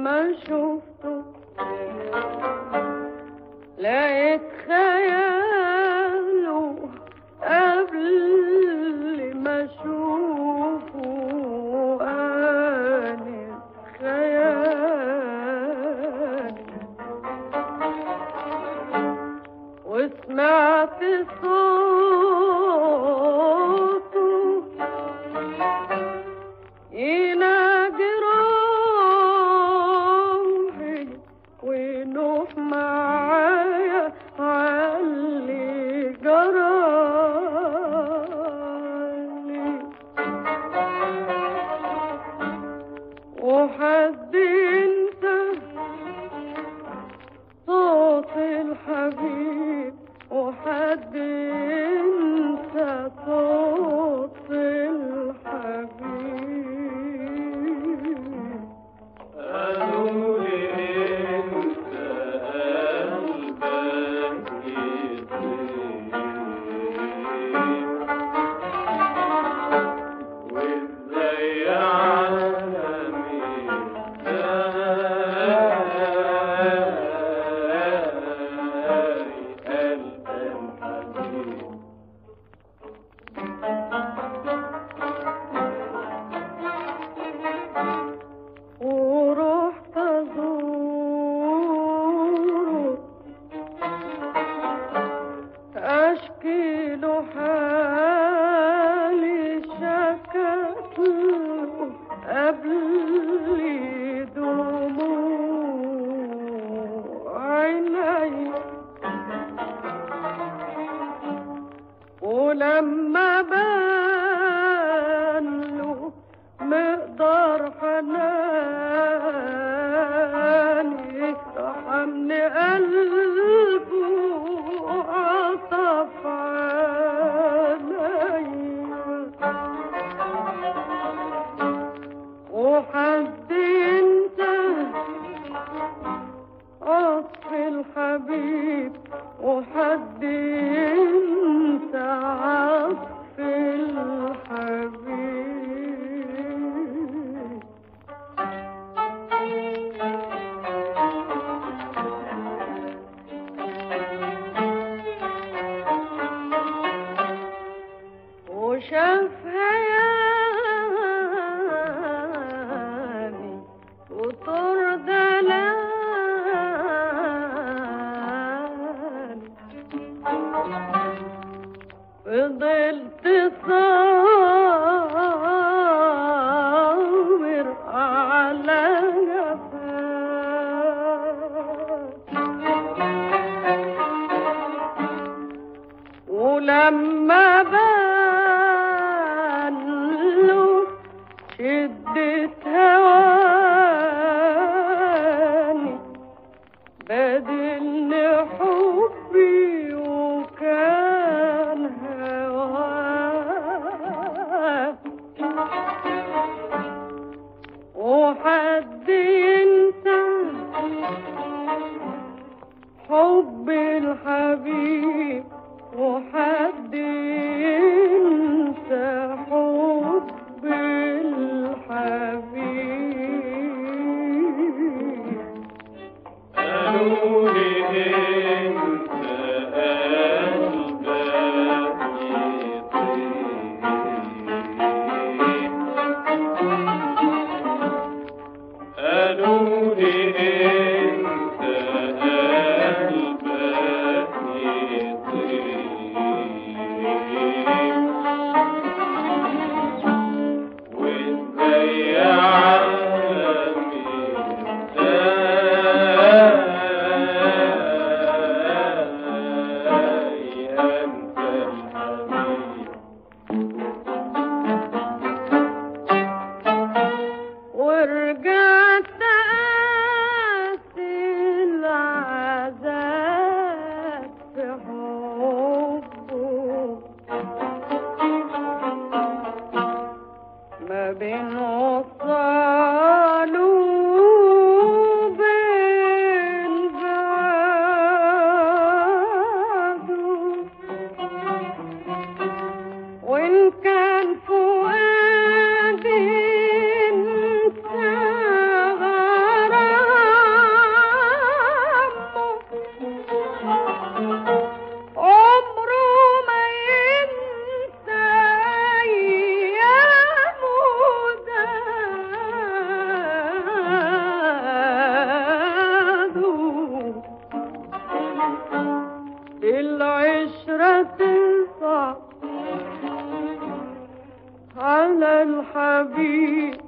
ما شفته لقيت خياله قبل ما اشوفه اني خيال وسمعت صوته ينادي روحي ونوح معايا علي جرالي وحد انت صوت الحبيب وحد انت صوت الحبيب قالوا لي انت قلبك يطير وازاي عالمي ازاي قلبك حبيب ورحت ازوره اشكي له حالي شكت له قبل دموع عيني ولما بان له مقدار حناني رحمني قلبه وعطف عليا وحد انت عطف الحبيب وحد انت عطف الحبيب وشاف هيامي وطر دلال فضلت صابر على جفاك ولما بان له شدة هواني بدلني حبي وكان هواه وحد ينسى حب الحبيب وحد ينسى حب الحبيب قالوا لي انت قلبك يطير قالوا لي انت قلبك يطير وازاي عالمي ازاي انت الحبيب ورجعت قاسي العذاب في حبه ما بين وصال وبين بعده وإن كان فؤادي انت العشرة ترفع على الحبيب